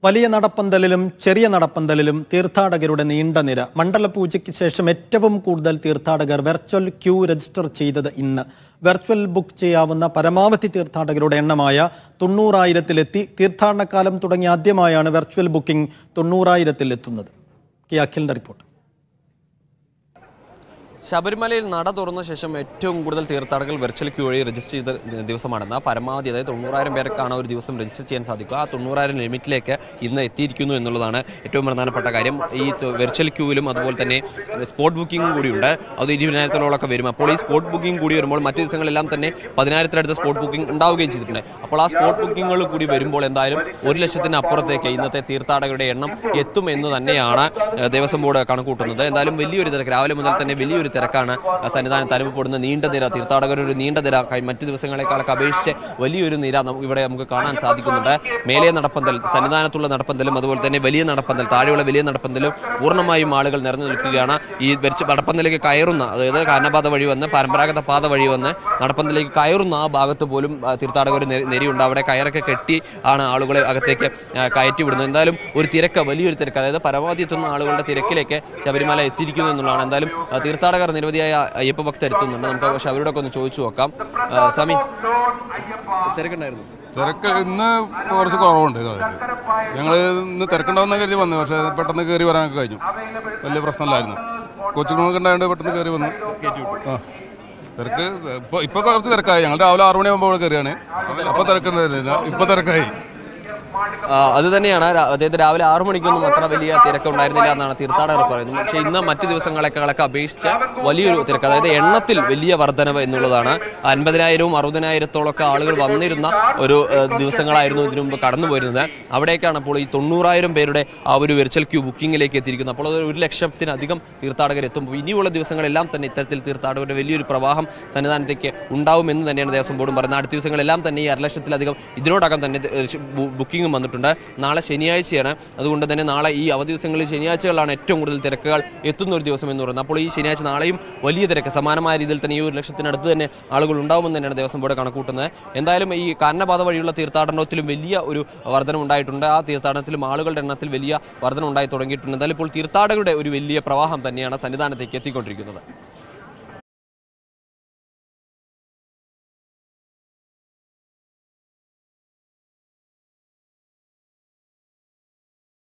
വലിയ നടപ്പന്തലിലും ചെറിയ നടപ്പന്തലിലും തീർത്ഥാടകരുടെ നീണ്ട നിര മണ്ഡലപൂജയ്ക്ക് ശേഷം ഏറ്റവും കൂടുതൽ തീർത്ഥാടകർ വെർച്വൽ ക്യൂ രജിസ്റ്റർ ചെയ്തത് ഇന്ന് വെർച്വൽ ബുക്ക് ചെയ്യാവുന്ന പരമാവധി തീർത്ഥാടകരുടെ എണ്ണമായ തൊണ്ണൂറായിരത്തിലെത്തി തീർത്ഥാടനകാലം തുടങ്ങി ആദ്യമായാണ് വെർച്വൽ ബുക്കിംഗ് തൊണ്ണൂറായിരത്തിലെത്തുന്നത് കെ അഖിലിന്റെ റിപ്പോർട്ട് ശബരിമലയിൽ നട തുറന്ന ശേഷം ഏറ്റവും കൂടുതൽ തീർത്ഥാടകർ വെർച്വൽ ക്യൂ വഴി രജിസ്റ്റർ ചെയ്ത ദിവസമാണെന്ന് പരമാവധി അതായത് തൊണ്ണൂറായിരം പേർക്കാണ് ഒരു ദിവസം രജിസ്റ്റർ ചെയ്യാൻ സാധിക്കുക ആ തൊണ്ണൂറായിരം ലിമിറ്റിലേക്ക് ഇന്ന് എത്തിയിരിക്കുന്നു എന്നുള്ളതാണ് ഏറ്റവും പ്രധാനപ്പെട്ട കാര്യം ഈ ത- വെർച്വൽ ക്യൂവിലും അതുപോലെ തന്നെ സ്പോട്ട് ബുക്കിംഗ് കൂടിയുണ്ട് അത് ഇരുപതിനായിരത്തോളമൊക്കെ വരും അപ്പോൾ ഈ സ്പോട്ട് ബുക്കിംഗ് കൂടി വരുമ്പോൾ മറ്റു ദിവസങ്ങളെല്ലാം തന്നെ പതിനായിരത്തിനടുത്ത് സ്പോട്ട് ബുക്കിംഗ് ഉണ്ടാവുകയും ചെയ്തിട്ടുണ്ട് അപ്പോൾ ആ സ്പോട്ട് ബുക്കിങ്ങുകൾ കൂടി വരുമ്പോൾ എന്തായാലും ഒരു ലക്ഷത്തിന് അപ്പുറത്തേക്ക് ഇന്നത്തെ തീർത്ഥാടകരുടെ എണ്ണം എത്തും എന്ന് തന്നെയാണ് ഏഹ്, ദേവസ്വം ബോർഡ് കണക്കൂട്ടുന്നത് എന്തായാലും വലിയൊരു തിരക്ക് രാവിലെ മുതൽ തന്നെ വലിയൊരു തിരക്കാണ് ആ സന്നിധാനത്ത് അനുഭവപ്പെടുന്ന നീണ്ട നിര തീർത്ഥാടകരുടെ ഒരു നീണ്ട നിര ക- മറ്റു ദിവസങ്ങളെക്കാളൊക്കെ അപേക്ഷിച്ച് വലിയൊരു നിര നമുക്ക് ഇവിടെ നമുക്ക് കാണാൻ സാധിക്കുന്നുണ്ട് മേലെ നടപ്പന്തൽ സന്നിധാനത്തുള്ള നടപ്പന്തലും അതുപോലെ തന്നെ വലിയ നടപ്പന്തൽ താഴെയുള്ള വലിയ നടപ്പന്തലും പൂർണ്ണമായും ആളുകൾ നിറഞ്ഞു നിൽക്കുകയാണ് ഈ വെച്ച് നടപ്പന്തലേക്ക് കയറുന്ന അതായത് കാനപാത വഴി വന്ന് പരമ്പരാഗത പാത വഴി വന്ന് നടപ്പന്തലേക്ക് കയറുന്ന ആ ഭാഗത്ത് പോലും ആ, തീർത്ഥാടകർ നെ- നെരിയുണ്ട് അവിടെ കയറൊക്കെ കെട്ടി ആണ് ആളുകളെ അകത്തേക്ക് ആ, കയറ്റി വിടുന്നത് എന്തായാലും ഒരു തിരക്ക് വലിയൊരു തിരക്ക് അതായത് പരമാവധി എത്തുന്ന ആളുകളുടെ തിരക്കിലേക്ക് ശബരിമല എത്തിയിരിക്കുന്നു എന്നുള്ളതാണ് എന്തായാലും ആ, തീർത്ഥാടകർ നിരവധിയായ അയ്യപ്പ ഭക്തർ എത്തുന്നുണ്ട് നമുക്ക് പക്ഷെ അവരോടൊക്കെ ഒന്ന് ചോദിച്ചു നോക്കാം ആ, സ്വാമി തിരക്കുണ്ടായിരുന്നു തിരക്ക് ഇന്ന് കുറച്ച് കുറവുണ്ട് ഞങ്ങൾ ഇന്ന് തിരക്കുണ്ടാവുന്ന കരുതി വന്നു പക്ഷേ പെട്ടെന്ന് കയറി വരാനൊക്കെ കഴിഞ്ഞു വലിയ പ്രശ്നമില്ലായിരുന്നു കൊച്ചുകുണൊക്കെ ഉണ്ടായതുകൊണ്ട് പെട്ടെന്ന് കയറി വന്നു ആ തിരക്ക് ഇപ്പോൾ ഇപ്പോൾ കുറച്ച് തിരക്കായി ഞങ്ങൾ രാവിലെ ആറു മണിയാകുമ്പോൾ ഇവിടെ കയറിയാണ് അപ്പോൾ തിരക്കുണ്ടായിരുന്നില്ല ഇപ്പോൾ തിരക്കായി ആ, അത് തന്നെയാണ് രാ- അതായത് രാവിലെ ആറു മണിക്കൊന്നും അത്ര വലിയ തിരക്ക് ഉണ്ടായിരുന്നില്ല എന്നാണ് തീർത്ഥാടകർ പറയുന്നത് പക്ഷേ ഇന്ന് മറ്റു ദിവസങ്ങളെക്കാളൊക്കെ അപേക്ഷിച്ച് വലിയൊരു തിരക്ക് അതായത് എണ്ണത്തിൽ വലിയ വർധനവ് എന്നുള്ളതാണ് അൻപതിനായിരവും അറുപതിനായിരത്തോളമൊക്കെ ആളുകൾ വന്നിരുന്ന ഒരു ഏഹ്, ദിവസങ്ങളായിരുന്നു ഇതിനു മുമ്പ് കടന്നു പോയിരുന്നത് അവിടേക്കാണ് അപ്പോൾ ഈ തൊണ്ണൂറായിരം പേരുടെ ആ ഒരു വെർച്വൽ ക്യൂ ബുക്കിങ്ങിലേക്ക് എത്തിയിരിക്കുന്നത് അപ്പോൾ അത് ഒരു ലക്ഷത്തിലധികം തീർത്ഥാടകർ എത്തുമ്പോൾ ഇനിയുള്ള ദിവസങ്ങളെല്ലാം തന്നെ ഇത്തരത്തിൽ തീർത്ഥാടകരുടെ വലിയൊരു പ്രവാഹം സന്നിധാനത്തേക്ക് ഉണ്ടാവുമെന്ന് തന്നെയാണ് ദേവസ്വം ബോർഡും പറയുന്നത് അടുത്ത ദിവസങ്ങളെല്ലാം തന്നെ ഈ അരലക്ഷത്തിലധികം ഇതിനോടകം തന്നെ ഏഹ്, ബു- ബുക്കിംഗും വന്നിട്ടുണ്ട് നാളെ ശനിയാഴ്ചയാണ് അതുകൊണ്ട് തന്നെ നാളെ ഈ അവധി ദിവസങ്ങളിൽ ശനിയാഴ്ചകളാണ് ഏറ്റവും കൂടുതൽ തിരക്കുകൾ എത്തുന്ന ഒരു ദിവസം എന്ന് പറയുന്നത് അപ്പോൾ ഈ ശനിയാഴ്ച നാളെയും വലിയ തിരക്ക് സമാനമായ രീതിയിൽ തന്നെ ഈ ഒരു ലക്ഷത്തിനടുത്ത് തന്നെ ആളുകൾ ഉണ്ടാവുമെന്ന് തന്നെയാണ് ദേവസ്വം ബോർഡ് കണക്കൂട്ടുന്നത് എന്തായാലും ഈ കാനപാത വഴിയുള്ള തീർത്ഥാടനത്തിലും വലിയ ഒരു വർധനം ഉണ്ടായിട്ടുണ്ട് ആ തീർത്ഥാടനത്തിലും ആളുകളുടെ എണ്ണത്തിൽ വലിയ വർധനം ഉണ്ടായി തുടങ്ങിയിട്ടുണ്ട് എന്തായാലും ഇപ്പോൾ തീർത്ഥാടകരുടെ ഒരു വലിയ പ്രവാഹം തന്നെയാണ് സന്നിധാനത്തേക്ക് എത്തിക്കൊണ്ടിരിക്കുന്നത്